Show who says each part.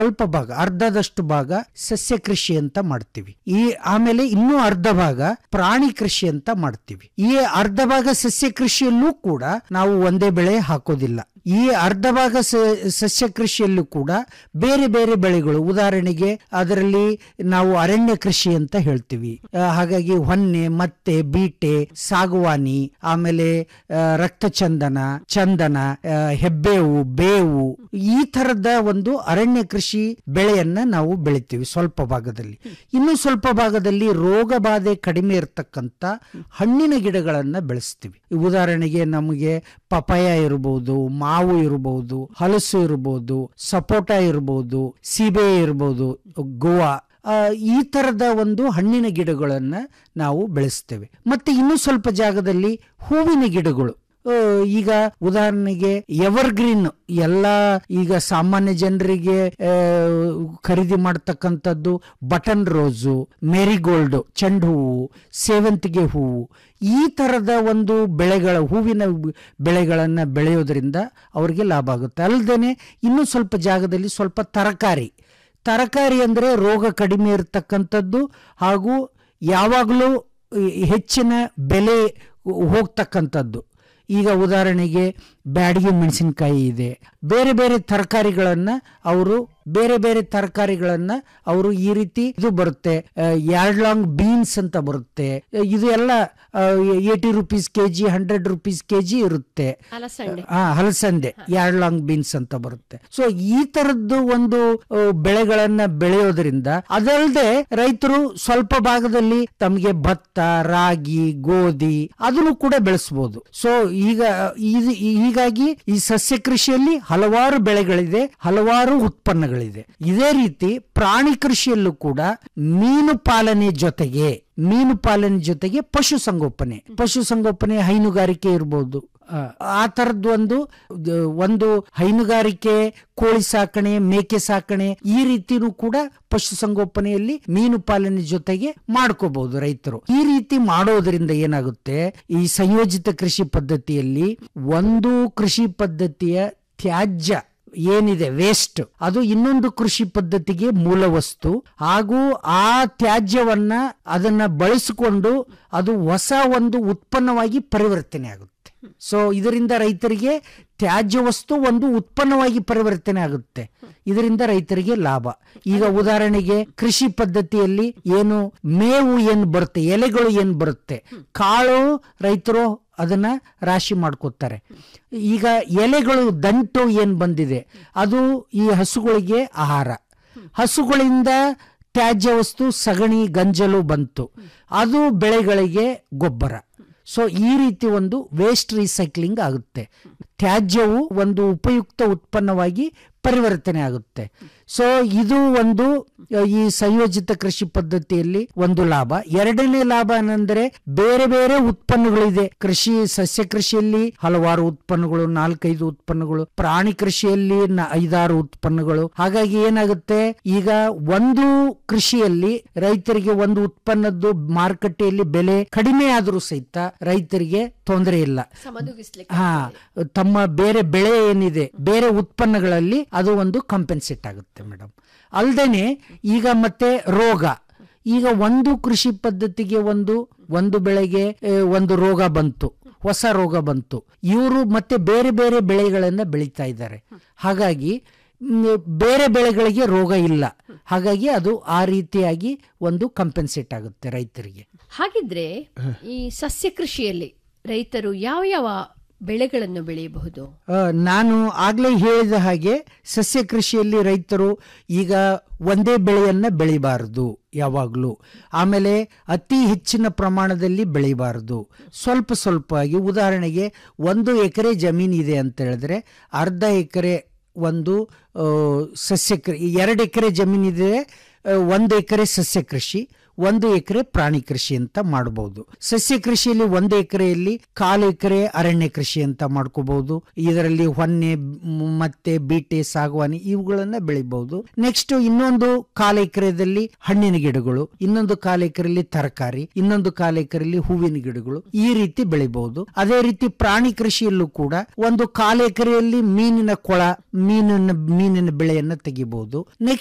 Speaker 1: ಸ್ವಲ್ಪ ಭಾಗ ಅರ್ಧದಷ್ಟು ಭಾಗ ಸಸ್ಯ ಕೃಷಿ ಅಂತ ಮಾಡ್ತೀವಿ ಈ ಆಮೇಲೆ ಇನ್ನೂ ಅರ್ಧ ಭಾಗ ಪ್ರಾಣಿ ಕೃಷಿ ಅಂತ ಮಾಡ್ತೀವಿ ಈ ಅರ್ಧ ಭಾಗ ಸಸ್ಯ ಕೃಷಿಯಲ್ಲೂ ಕೂಡ ನಾವು ಒಂದೇ ಬೆಳೆ ಹಾಕೋದಿಲ್ಲ ಈ ಅರ್ಧ ಭಾಗ ಸ- ಸಸ್ಯ ಕೃಷಿಯಲ್ಲೂ ಕೂಡ ಬೇರೆ ಬೇರೆ ಬೆಳೆಗಳು ಉದಾಹರಣೆಗೆ ಅದರಲ್ಲಿ ನಾವು ಅರಣ್ಯ ಕೃಷಿ ಅಂತ ಹೇಳ್ತೀವಿ ಆ, ಹಾಗಾಗಿ ಹೊನ್ನೆ ಮತ್ತೆ ಬೀಟೆ ಸಾಗುವಾನಿ ಆಮೇಲೆ ಆ, ರಕ್ತಚಂದನ ಚಂದನ ಆ, ಹೆಬ್ಬೇವು ಬೇವು ಈ ತರದ ಒಂದು ಅರಣ್ಯ ಕೃಷಿ ಬೆಳೆಯನ್ನ ನಾವು ಬೆಳಿತೀವಿ ಸ್ವಲ್ಪ ಭಾಗದಲ್ಲಿ ಇನ್ನು ಸ್ವಲ್ಪ ಭಾಗದಲ್ಲಿ ರೋಗ ಬಾಧೆ ಕಡಿಮೆ ಇರತಕ್ಕಂತ ಹಣ್ಣಿನ ಗಿಡಗಳನ್ನ ಬೆಳೆಸ್ತೀವಿ ಉದಾಹರಣೆಗೆ ನಮಗೆ ಪಪಾಯ ಇರಬಹುದು ಮಾವು ಇರಬಹುದು ಹಲಸು ಇರಬಹುದು ಸಪೋಟ ಇರಬಹುದು ಸೀಬೆ ಇರಬಹುದು ಗೋವಾ ಆ, ಈ ತರದ ಒಂದು ಹಣ್ಣಿನ ಗಿಡಗಳನ್ನ ನಾವು ಬೆಳೆಸ್ತೇವೆ ಮತ್ತೆ ಇನ್ನು ಸ್ವಲ್ಪ ಜಾಗದಲ್ಲಿ ಹೂವಿನ ಗಿಡಗಳು ಆ, ಈಗ ಉದಾಹರಣೆಗೆ ಎವರ್ಗ್ರೀನ್ ಎಲ್ಲ ಈಗ ಸಾಮಾನ್ಯ ಜನರಿಗೆ ಆ, ಖರೀದಿ ಮಾಡ್ತಕ್ಕಂಥದ್ದು ಬಟನ್ ರೋಸು ಮೇರಿಗೋಲ್ಡ್ ಚೆಂಡು ಹೂವು ಸೇವಂತಿಗೆ ಹೂವು ಈ ತರದ ಒಂದು ಬೆಳೆಗಳ ಹೂವಿನ ಬೆಳೆಗಳನ್ನ ಬೆಳೆಯೋದ್ರಿಂದ ಅವರಿಗೆ ಲಾಭ ಆಗುತ್ತೆ ಅಲ್ಲದೇನೆ ಇನ್ನೂ ಸ್ವಲ್ಪ ಜಾಗದಲ್ಲಿ ಸ್ವಲ್ಪ ತರಕಾರಿ ತರಕಾರಿ ಅಂದರೆ ರೋಗ ಕಡಿಮೆ ಇರತಕ್ಕಂಥದ್ದು ಹಾಗೂ ಯಾವಾಗಲೂ ಹೆಚ್ಚಿನ ಬೆಲೆ ಹೋಗ್ತಕ್ಕಂಥದ್ದು ಈಗ ಉದಾಹರಣೆಗೆ ಬ್ಯಾಡಗಿ ಮೆಣಸಿನಕಾಯಿ ಇದೆ ಬೇರೆ ಬೇರೆ ತರಕಾರಿಗಳನ್ನ ಅವರು ಬೇರೆ ಬೇರೆ ತರಕಾರಿಗಳನ್ನ ಅವರು ಈ ರೀತಿ ಇದು ಬರುತ್ತೆ ಯಾರ್ಡ್ ಲಾಂಗ್ ಬೀನ್ಸ್ ಅಂತ ಬರುತ್ತೆ ಆ, ಇದು ಎಲ್ಲ eighty rupees KG hundred rupees KG ಇರುತ್ತೆ
Speaker 2: ಅಲಸಂಡೆ
Speaker 1: ಹಾ ಹಲಸಂದೆ ಯಾರ್ಡ್ ಲಾಂಗ್ ಬೀನ್ಸ್ ಅಂತ ಬರುತ್ತೆ ಸೊ ಈ ತರದ್ದು ಒಂದು ಆ, ಬೆಳೆಗಳನ್ನ ಬೆಳೆಯೋದ್ರಿಂದ ಅದಲ್ಲದೆ ರೈತರು ಸ್ವಲ್ಪ ಭಾಗದಲ್ಲಿ ತಮಗೆ ಭತ್ತ ರಾಗಿ ಗೋಧಿ ಅದನ್ನು ಕೂಡ ಬೆಳೆಸಬಹುದು ಸೊ ಈಗ ಇದು- ಹೀಗಾಗಿ ಈ ಸಸ್ಯ ಕೃಷಿಯಲ್ಲಿ ಹಲವಾರು ಬೆಳೆಗಳಿದೆ ಹಲವಾರು ಉತ್ಪನ್ನಗಳಿದೆ ಇದೇ ರೀತಿ ಪ್ರಾಣಿ ಕೃಷಿಯಲ್ಲೂ ಕೂಡ ಮೀನು ಪಾಲನೆ ಜೊತೆಗೆ ಮೀನು ಪಾಲನೆ ಜೊತೆಗೆ ಪಶು ಸಂಗೋಪನೆ ಪಶು ಸಂಗೋಪನೆ ಹೈನುಗಾರಿಕೆ ಇರಬಹುದು ಆ, ಆ ತರದ್ದು ಒಂದು ದ- ಒಂದು ಹೈನುಗಾರಿಕೆ ಕೋಳಿ ಸಾಕಣೆ ಮೇಕೆ ಸಾಕಣೆ ಈ ರೀತಿನೂ ಕೂಡ ಪಶು ಸಂಗೋಪನೆಯಲ್ಲಿ ಮೀನು ಪಾಲನೆ ಜೊತೆಗೆ ಮಾಡ್ಕೋಬಹುದು ರೈತರು ಈ ರೀತಿ ಮಾಡೋದ್ರಿಂದ ಏನಾಗುತ್ತೆ ಈ ಸಂಯೋಜಿತ ಕೃಷಿ ಪದ್ಧತಿಯಲ್ಲಿ ಒಂದು ಕೃಷಿ ಪದ್ಧತಿಯ ತ್ಯಾಜ್ಯ ಏನಿದೆ ವೇಸ್ಟ್ ಅದು ಇನ್ನೊಂದು ಕೃಷಿ ಪದ್ಧತಿಗೆ ಮೂಲ ವಸ್ತು ಹಾಗೂ ಆ ತ್ಯಾಜ್ಯವನ್ನ ಅದನ್ನ ಬಳಸಿಕೊಂಡು ಅದು ಹೊಸ ಒಂದು ಉತ್ಪನ್ನವಾಗಿ ಪರಿವರ್ತನೆ ಆಗುತ್ತೆ ಸೊ ಇದರಿಂದ ರೈತರಿಗೆ ತ್ಯಾಜ್ಯ ವಸ್ತು ಒಂದು ಉತ್ಪನ್ನವಾಗಿ ಪರಿವರ್ತನೆ ಆಗುತ್ತೆ ಇದರಿಂದ ರೈತರಿಗೆ ಲಾಭ ಈಗ ಉದಾಹರಣೆಗೆ ಕೃಷಿ ಪದ್ಧತಿಯಲ್ಲಿ ಏನು ಮೇವು ಏನ್ ಬರುತ್ತೆ ಎಲೆಗಳು ಏನ್ ಬರುತ್ತೆ ಕಾಳು ರೈತರು ಅದನ್ನ ರಾಶಿ ಮಾಡ್ಕೋತಾರೆ ಈಗ ಎಲೆಗಳು ದಂಟು ಏನ್ ಬಂದಿದೆ ಅದು ಈ ಹಸುಗಳಿಗೆ ಆಹಾರ ಹಸುಗಳಿಂದ ತ್ಯಾಜ್ಯ ವಸ್ತು ಸಗಣಿ ಗಂಜಲು ಬಂತು ಅದು ಬೆಳೆಗಳಿಗೆ ಗೊಬ್ಬರ ಸೊ ಈ ರೀತಿ ಒಂದು ವೇಸ್ಟ್ ರೀಸೈಕ್ಲಿಂಗ್ ಆಗುತ್ತೆ ತ್ಯಾಜ್ಯವು ಒಂದು ಉಪಯುಕ್ತ ಉತ್ಪನ್ನವಾಗಿ ಪರಿವರ್ತನೆ ಆಗುತ್ತೆ ಸೊ ಇದು ಒಂದು ಅ, ಈ ಸಂಯೋಜಿತ ಕೃಷಿ ಪದ್ಧತಿಯಲ್ಲಿ ಒಂದು ಲಾಭ ಎರಡನೇ ಲಾಭ ಏನಂದ್ರೆ ಬೇರೆ ಬೇರೆ ಉತ್ಪನ್ನಗಳಿದೆ ಕೃಷಿ ಸಸ್ಯ ಕೃಷಿಯಲ್ಲಿ ಹಲವಾರು ಉತ್ಪನ್ನಗಳು ನಾಲ್ಕೈದು ಉತ್ಪನ್ನಗಳು ಪ್ರಾಣಿ ಕೃಷಿಯಲ್ಲಿ ನ- ಐದಾರು ಉತ್ಪನ್ನಗಳು ಹಾಗಾಗಿ ಏನಾಗುತ್ತೆ ಈಗ ಒಂದು ಕೃಷಿಯಲ್ಲಿ ರೈತರಿಗೆ ಒಂದು ಉತ್ಪನ್ನದ್ದು ಮಾರುಕಟ್ಟೆಯಲ್ಲಿ ಬೆಲೆ ಕಡಿಮೆ ಆದರೂ ಸಹಿತ ರೈತರಿಗೆ ತೊಂದರೆ ಇಲ್ಲ
Speaker 2: ಸಮದುಗಿಸ್ಲಿಕ್ಕೆ
Speaker 1: ಹಾ ತಮ್ಮ ಬೇರೆ ಬೆಳೆ ಏನಿದೆ ಬೇರೆ ಉತ್ಪನ್ನಗಳಲ್ಲಿ ಅದು ಒಂದು ಕಂಪೆನ್ಸೇಟ್ ಆಗುತ್ತೆ ಮೇಡಮ್ ಅಲ್ದೇನೆ ಈಗ ಮತ್ತೆ ರೋಗ ಈಗ ಒಂದು ಕೃಷಿ ಪದ್ಧತಿಗೆ ಒಂದು ಒಂದು ಬೆಳೆಗೆ ಆ, ಒಂದು ರೋಗ ಬಂತು ಹೊಸ ರೋಗ ಬಂತು ಇವರು ಮತ್ತೆ ಬೇರೆ ಬೇರೆ ಬೆಳೆಗಳನ್ನ ಬೆಳೀತಾ ಇದ್ದಾರೆ ಹಾಗಾಗಿ ಮ್, ಬೇರೆ ಬೆಳೆಗಳಿಗೆ ರೋಗ ಇಲ್ಲ ಹಾಗಾಗಿ ಅದು ಆ ರೀತಿಯಾಗಿ ಒಂದು ಕಂಪೆನ್ಸೇಟ್ ಆಗುತ್ತೆ ರೈತರಿಗೆ
Speaker 2: ಹಾಗಿದ್ರೆ ಈ ಸಸ್ಯ ಕೃಷಿಯಲ್ಲಿ ರೈತರು ಯಾವ ಯಾವ ಬೆಳೆಗಳನ್ನು ಬೆಳೆಯಬಹುದು
Speaker 1: ಆ, ನಾನು ಆಗ್ಲೇ ಹೇಳಿದ ಹಾಗೆ ಸಸ್ಯ ಕೃಷಿಯಲ್ಲಿ ರೈತರು ಈಗ ಒಂದೇ ಬೆಳೆಯನ್ನ ಬೆಳಿಬಾರದು ಯಾವಾಗಲೂ ಆಮೇಲೆ ಅತಿ ಹೆಚ್ಚಿನ ಪ್ರಮಾಣದಲ್ಲಿ ಬೆಳಿಬಾರದು ಸ್ವಲ್ಪ ಸ್ವಲ್ಪವಾಗಿ ಉದಾಹರಣೆಗೆ ಒಂದು ಎಕರೆ ಜಮೀನು ಇದೆ ಅಂತ ಹೇಳಿದ್ರೆ ಅರ್ಧ ಎಕರೆ ಒಂದು ಆ, ಸಸ್ಯ ಕೃ ಎರಡು ಎಕರೆ ಜಮೀನಿದೆ ಆ, ಒಂದು ಎಕರೆ ಸಸ್ಯ ಕೃಷಿ ಒಂದು ಎಕರೆ ಪ್ರಾಣಿ ಕೃಷಿ ಅಂತ ಮಾಡಬಹುದು ಸಸ್ಯ ಕೃಷಿಯಲ್ಲಿ ಒಂದು ಎಕರೆಯಲ್ಲಿ ಕಾಲು ಎಕರೆ ಅರಣ್ಯ ಕೃಷಿ ಅಂತ ಮಾಡ್ಕೋಬಹುದು ಇದರಲ್ಲಿ ಹೊನ್ನೆ ಮ್, ಮತ್ತೆ ಬೀಟೆ ಸಾಗವಾನಿ ಇವುಗಳನ್ನ ಬೆಳಿಬಹುದು ನೆಕ್ಸ್ಟ್ ಇನ್ನೊಂದು ಕಾಲು ಎಕರೆದಲ್ಲಿ ಹಣ್ಣಿನ ಗಿಡಗಳು ಇನ್ನೊಂದು ಕಾಲು ಎಕರೆಯಲ್ಲಿ ತರಕಾರಿ ಇನ್ನೊಂದು ಕಾಲು ಎಕರೆಯಲ್ಲಿ ಹೂವಿನ ಗಿಡಗಳು ಈ ರೀತಿ ಬೆಳಿಬಹುದು ಅದೇ ರೀತಿ ಪ್ರಾಣಿ ಕೃಷಿಯಲ್ಲೂ ಕೂಡ ಒಂದು ಕಾಲು ಎಕರೆಯಲ್ಲಿ ಮೀನಿನ ಕೊಳ ಮೀನಿನ ಮೀನಿನ ಬೆಳೆಯನ್ನ ತೆಗಿಬಹುದು ನೆಕ್ಸ್ಟ್